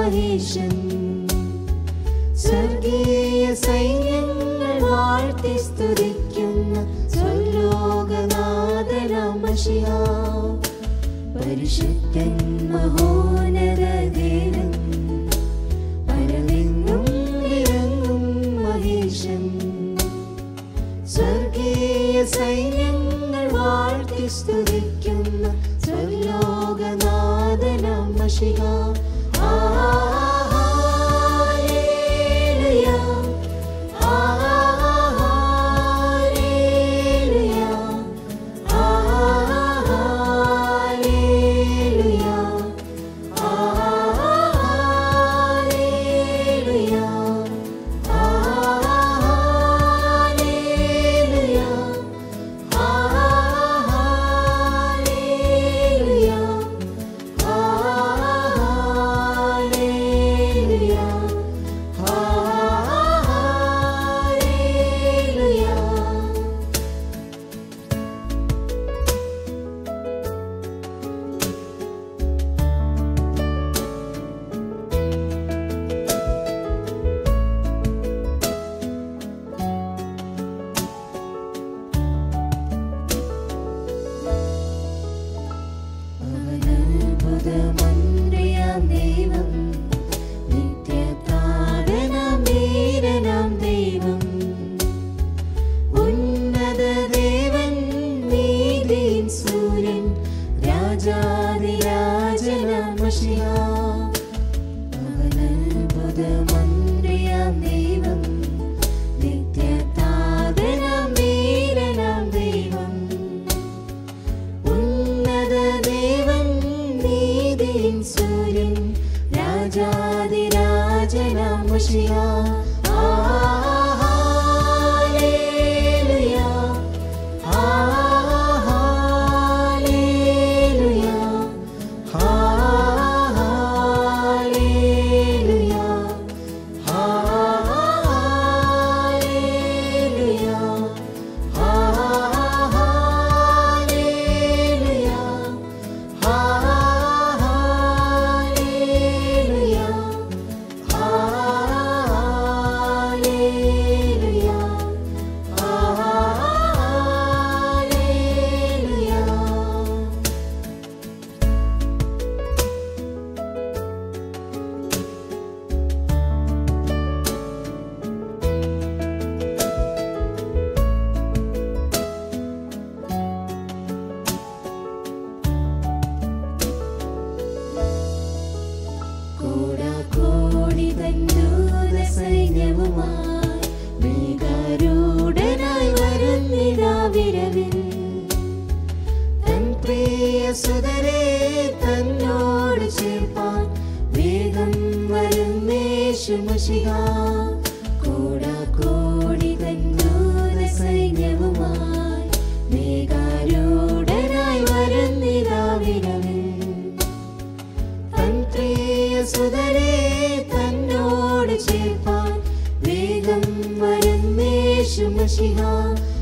മഹേശൻ സ്വർഗീയ സൈന്യങ്ങൾ വാഴ്ത്തി സ്തുതിക്കുന്ന സ്വലോകനാഥനമശിഹ പരിശുദ്ധൻ മഹോനരദേവൻ പരമെങ്ങും വിളങ്ങും മഹേശൻ സ്വർഗീയ സൈന്യങ്ങൾ വാഴ്ത്തി സ്തുതിക്കുന്ന സ്വർലോകനാഥനം മഷിഹ ഹല്ലേലൂയ ഹല്ലേലൂയ ഹല്ലേലൂയ ഹല്ലേലൂയ ഹല്ലേലൂയ ഹല്ലേലൂയ ഹല്ലേലൂയ ഹല്ലേലൂയ അവനത്ഭുതമന്ത്രിയാം ദൈവം നിത്യതാതനാം വീരനാം ദൈവം ഉന്നത ദേവൻ നീതിൻ സൂര്യൻ രാജാതിരാജനാം മഷിഹ അവനത്ഭുതമന്ത്രിയാം ദൈവം നിത്യതാതനാം വീരനാം ദൈവം ഉന്നത ദേവൻ നീതിൻ സൂര്യൻ രാജാതിരാജനാം മഷിഹ ഹല്ലേലൂയ ഹല്ലേലൂയ ഹല്ലേലൂയ ഹല്ലേലൂയ ഹല്ലേലൂയ ഹല്ലേലൂയ ഹല്ലേലൂയ ഹല്ലേലൂയ കോടാകോടി തന്നൂത സൈന്യവുമായി മേഘാരൂഢനായി വരുന്നിതാ വിരവിൽ തൻ പ്രിയ സുതരെ തന്നോട് ചേർപ്പാൻ വേഗം വരുന്നേശുമശിഹ കോടാകോടി തന്നൂത സൈന്യവുമായി മേഘാരൂഢനായി വരുന്നിതാ വിരവിൽ തൻ പ്രിയ സുതരെ തന്നോട് ചേർപ്പാൻ വേഗം വരുന്നേശുമശിഹ